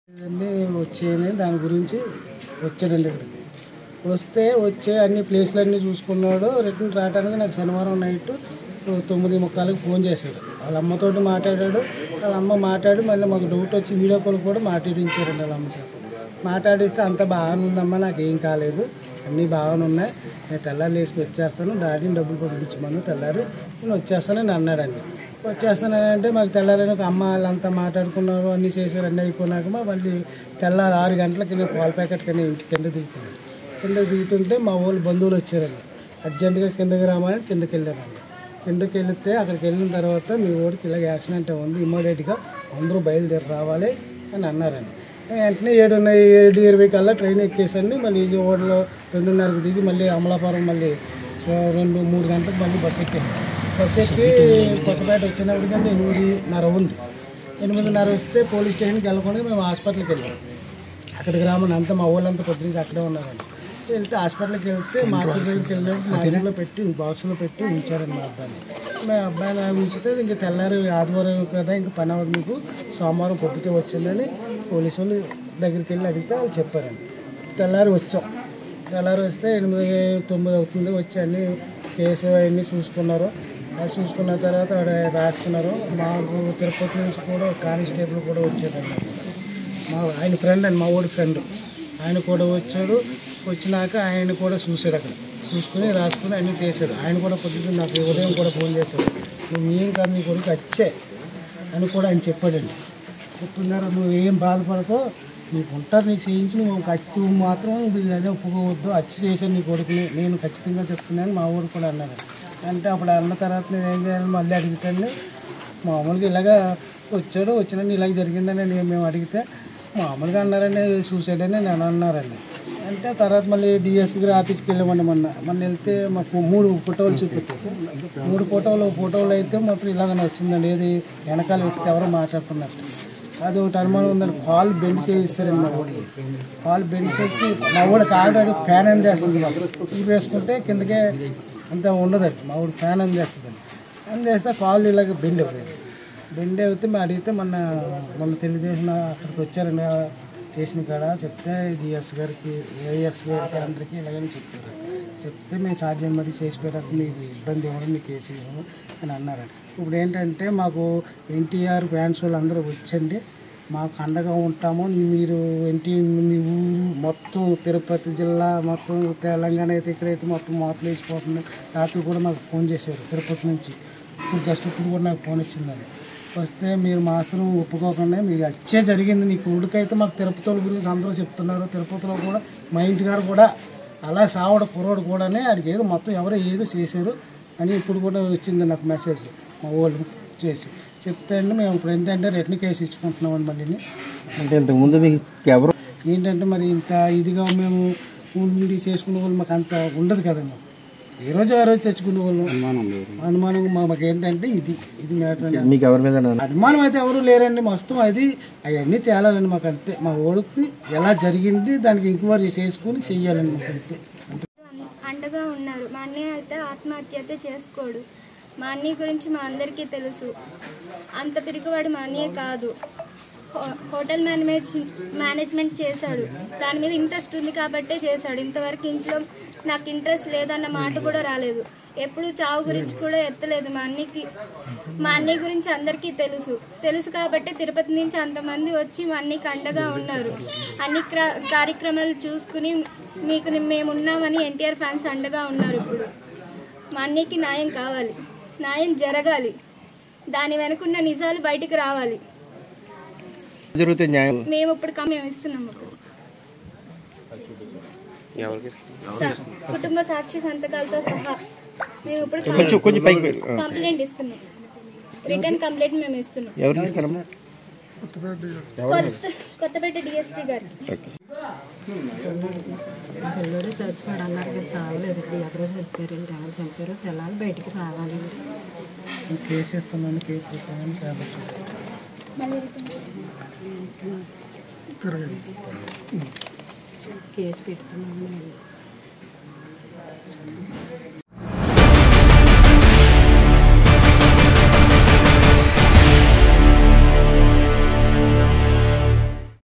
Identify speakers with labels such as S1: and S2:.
S1: అన్నీ వచ్చాయని దాని గురించి వచ్చాడండి ఇక్కడికి వస్తే వచ్చే అన్ని ప్లేస్లు అన్నీ చూసుకున్నాడు రిటర్న్ రావడానికి నాకు శనివారం నైట్ తొమ్మిది ముక్కాలకు ఫోన్ చేశాడు వాళ్ళ అమ్మతోటి మాట్లాడాడు వాళ్ళ అమ్మ మాట్లాడి మళ్ళీ మాకు డౌట్ వచ్చి వీడియో కాల్ కూడా మాట్లాడించారండి వాళ్ళ అమ్మ చేత మాట్లాడిస్తే అంత బాగానే ఉందమ్మా నాకు ఏం కాలేదు అన్నీ బాగానే ఉన్నాయి నేను తెల్లారి లేసుకు వచ్చేస్తాను డాడీని డబ్బులు పంపించమను తెల్లారి నేను వచ్చేస్తానని అన్నాడండి వచ్చేస్తానంటే మాకు తెల్లారని ఒక అమ్మ వాళ్ళంతా మాట్లాడుకున్నారు అన్నీ చేశారు అన్నీ అయిపోయినాక మా మళ్ళీ తెల్లారి ఆరు గంటలకి నేను పాల ప్యాకెట్ కింద ఇంటి కింద దిగుతాను కింద దిగుతుంటే మా వాళ్ళు బంధువులు వచ్చారండి అర్జెంటుగా కిందకి రామని కిందకి వెళ్ళారండి కిందకి వెళితే అక్కడికి వెళ్ళిన తర్వాత మీ ఊరికి ఇలాగ యాక్సిడెంట్ ఉంది ఇమ్మీడియట్గా అందరూ బయలుదేరి రావాలి అని అన్నారండి వెంటనే ఏడున్న ఏడు ఇరవై కల్లా ట్రైన్ ఎక్కేసండి మళ్ళీ విజయవాడలో రెండున్నరకు దిగి మళ్ళీ అమలాపురం మళ్ళీ ఆ, రెండు మూడు గంటలకు మళ్ళీ బస్ ఎక్కాను బస్ ఎక్కి కొత్తపేట వచ్చినప్పటికంటే ఎనిమిదిన్నర ఉంది ఎనిమిదిన్నర వస్తే పోలీస్ స్టేషన్కి వెళ్ళకుండా మేము హాస్పిటల్కి వెళ్ళాం అక్కడికి రామని అంతా మా ఊళ్ళంతా పొద్దునుంచి అక్కడే ఉన్నారండి వెళ్తే హాస్పిటల్కి వెళ్తే మార్చి దగ్గరికి వెళ్ళినప్పుడు మార్చిలో పెట్టి బాక్స్లో పెట్టి ఉంచారండి మా అబ్బాయిని మా అబ్బాయిని ఉంచితే ఇంక తెల్లారి ఆదివారం కదా ఇంక పని అవ్వదు మీకు సోమవారం పొద్దుటే వచ్చిందని పోలీసు వాళ్ళు దగ్గరికి వెళ్ళి అడిగితే వాళ్ళు చెప్పారండి తెల్లారి వచ్చాం తెల్లారి వస్తే ఎనిమిది తొమ్మిది అవుతుంది వచ్చి అన్ని కేసు అవన్నీ చూసుకున్నారు అది చూసుకున్న తర్వాత ఆడ రాసుకున్నారు మాకు తిరుపతి నుంచి కూడా ఒక కానిస్టేబుల్ కూడా వచ్చాడండి మా ఆయన ఫ్రెండ్ అండి మా ఊడి ఫ్రెండ్ ఆయన కూడా వచ్చాడు వచ్చినాక ఆయన కూడా చూశాడు అక్కడ చూసుకుని రాసుకుని అన్నీ చేశాడు ఆయన కూడా పొద్దున్న నాకు ఉదయం కూడా ఫోన్ చేశాడు నువ్వు ఏం కాదు నీ కొడుకు వచ్చే అని కూడా ఆయన చెప్పాడండి చెప్తున్నారు నువ్వు ఏం బాధపడకో నీకు ఉంటారు నీకు చేయించి నువ్వు ఒక అచ్చి మాత్రం ఇది అదే ఒప్పుకోవద్దు అచ్చి చేశాను నీ కొడుకుని నేను ఖచ్చితంగా చెప్తున్నాను మా ఊరు కూడా అన్నారు అంటే అప్పుడు అన్న తర్వాత నేను ఏం చేయాలి మళ్ళీ అడుగుతాను మామూలుగా ఇలాగా వచ్చాడు వచ్చిన ఇలాగ జరిగిందని నేను మేము అడిగితే మామూలుగా అన్నారండి సూసైడ్ అని నేను అన్నారండి అంటే తర్వాత మళ్ళీ డిఎస్పీ గారి ఆఫీస్కి వెళ్ళామండి మొన్న మొన్న వెళ్తే మాకు మూడు ఫోటోలు చూపెట్టారు మూడు ఫోటోలు ఫోటోలు అయితే మొత్తం ఇలాగనే వచ్చిందండి ఏది వెనకాల వ్యక్తి ఎవరో మాట్లాడుతున్నట్టు అది ఒకటి అనుమానం ఉందని కాల్ బెండ్ చేయిస్తారండి మా ఊడికి కాల్ బెండ్ చేసి మా ఊడికి ఆల్రెడీ ఫ్యాన్ అని చేస్తుంది ఇవి వేసుకుంటే కిందకే అంత ఉండదండి మా ఊడి ఫ్యాన్ అని చేస్తుందండి అని చేస్తే కాళ్ళు ఇలాగ బెండ్ అయిపోయింది బెండ్ అయితే మేము అడిగితే మొన్న మొన్న తెలుగుదేశం అక్కడికి వచ్చారండి ఆ స్టేషన్ కాడ చెప్తే డిఎస్ గారికి ఏఎస్ గారికి అందరికీ ఇలాగని చెప్పారు చెప్తే మేము సాధ్యం మరి చేసి పెట్టక మీకు ఇబ్బంది ఇవ్వడం మీకు కేసు ఇవ్వము అని అన్నారు ఇప్పుడు ఏంటంటే మాకు ఎన్టీఆర్ ఫ్యాన్స్ వాళ్ళు అందరూ వచ్చండి మాకు అండగా ఉంటాము మీరు ఎన్టీ మీ ఊరు మొత్తం తిరుపతి జిల్లా మొత్తం తెలంగాణ అయితే ఇక్కడైతే మొత్తం మోతలు వేసిపోతుంది రాత్రి కూడా మాకు ఫోన్ చేశారు తిరుపతి నుంచి ఇప్పుడు జస్ట్ ఇప్పుడు కూడా నాకు ఫోన్ వచ్చిందండి వస్తే మీరు మాత్రం ఒప్పుకోకుండా మీకు వచ్చే జరిగింది నీ కొడుకైతే మాకు తిరుపతి గురించి అందరూ చెప్తున్నారు తిరుపతిలో కూడా మా ఇంటికాడ కూడా అలా సావడ కుర్రోడు కూడానే ఆడికి ఏదో మొత్తం ఎవరో ఏదో చేశారు అని ఇప్పుడు కూడా వచ్చింది నాకు మెసేజ్ మా వాళ్ళు చేసి చెప్తే అండి మేము ఇప్పుడు ఏంటంటే రిటర్న్ కేసు ఇచ్చుకుంటున్నామని మళ్ళీ
S2: అంటే ఇంతకుముందు మీకు ఎవరు
S1: ఏంటంటే మరి ఇంత ఇదిగా మేము ఉండి చేసుకునే వాళ్ళు మాకు అంత ఉండదు కదండి ఏ రోజు ఆ రోజు తెచ్చుకునే వాళ్ళు అనుమానం మా- మాకు ఏంటంటే ఇది ఇది మ్యాటర్ అండి
S2: మీకు ఎవరి మీద
S1: అనుమానం అయితే ఎవరు లేరండి మొత్తం అది అవన్నీ తేలాలండి మాకు అంతే మా ఓడికి ఎలా జరిగింది దానికి ఎంక్వైరీ చేసుకుని చెయ్యాలండి మాకు అంతే
S3: అండగా ఉన్నారు మా అన్నయ్య అయితే ఆత్మహత్య అయితే చేసుకోడు మా అన్నయ్య గురించి మా అందరికీ తెలుసు అంత పిరిగివాడు మా అన్నయ్య కాదు హో- హోటల్ మేనేజ్ మేనేజ్మెంట్ చేశాడు దాని మీద ఇంట్రెస్ట్ ఉంది కాబట్టే చేశాడు ఇంతవరకు ఇంట్లో నాకు ఇంట్రెస్ట్ లేదన్న మాట కూడా రాలేదు ఎప్పుడు చావు గురించి కూడా ఎత్తలేదు మా అన్నయ్యకి మా అన్నయ్య గురించి అందరికీ తెలుసు తెలుసు కాబట్టి తిరుపతి నుంచి అంతమంది వచ్చి మా అన్నయ్యకి అండగా ఉన్నారు అన్ని క్ర- కార్యక్రమాలు చూసుకుని మీకు ని- మేము ఉన్నామని ఎన్టీఆర్ ఫ్యాన్స్ అండగా ఉన్నారు ఇప్పుడు మా అన్నయ్యకి న్యాయం కావాలి న్యాయం జరగాలి దాని వెనుకున్న నిజాలు బయటికి రావాలి
S2: జరిగితే న్యాయం
S3: మేము ఇప్పుడు కమ్ మేము ఇస్తున్నాం ఇప్పుడు స- కుటుంబ సాక్షి సంతకాలతో సహా మేము ఇప్పుడు
S2: కొంచెం కొంచెం పైకి పెట్టు. ఆ.
S3: కంప్లైంట్ ఇస్తున్నాం రిటర్న్ కంప్లైంట్ మేము ఇస్తున్నాం
S2: ఎవరికి ఇస్తారమ్మా
S3: కొత్త కొత్తపేట డిఎస్పీ గారికి
S2: ఓకే
S4: పిల్లడు చచ్చిపోయాడు అన్నారు కదా చావలేదు ఇక్కడ ఎక్కడో చనిపోయారు ఏంటి ఎవరు చంపారు పిల్లలు బయటికి రావాలి
S1: ఈ కేసు ఇస్తున్నాను కేసు పెట్టామని పేపర్ చూపించాను
S3: మళ్ళీ రిటర్న్
S4: కేసు పెట్టుకున్నాము